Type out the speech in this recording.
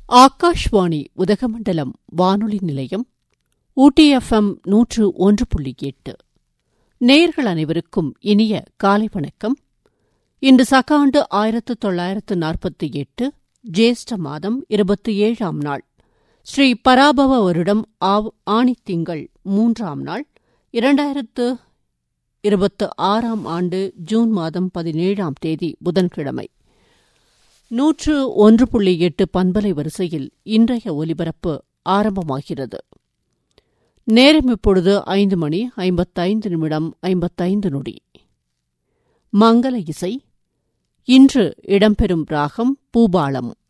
ஆகாஷ்வாணி உதகமண்டலம் வானொலி நிலையம் ஊட்டி எஃப்எம் நூற்று ஒன்று புள்ளி எட்டு நேயர்கள் அனைவருக்கும் இனிய காலை வணக்கம் இன்று சகாண்டு ஆயிரத்து தொள்ளாயிரத்து நாற்பத்தி எட்டு ஜேஷ்ட மாதம் இருபத்தி ஏழாம் நாள் ஸ்ரீ பராபவ வருடம் ஆவ் ஆணித்திங்கள் மூன்றாம் நாள் இரண்டாயிரத்து இருபத்து ஆறாம் ஆண்டு ஜூன் மாதம் பதினேழாம் தேதி புதன்கிழமை நூற்று ஒன்று புள்ளி எட்டு பண்பலை வரிசையில் இன்றைய ஒலிபரப்பு ஆரம்பமாகிறது நேரம் இப்பொழுது ஐந்து மணி ஐம்பத்தைந்து நிமிடம் ஐம்பத்தைந்து நொடி மங்கள இசை இன்று இடம்பெறும் ராகம் பூபாளம்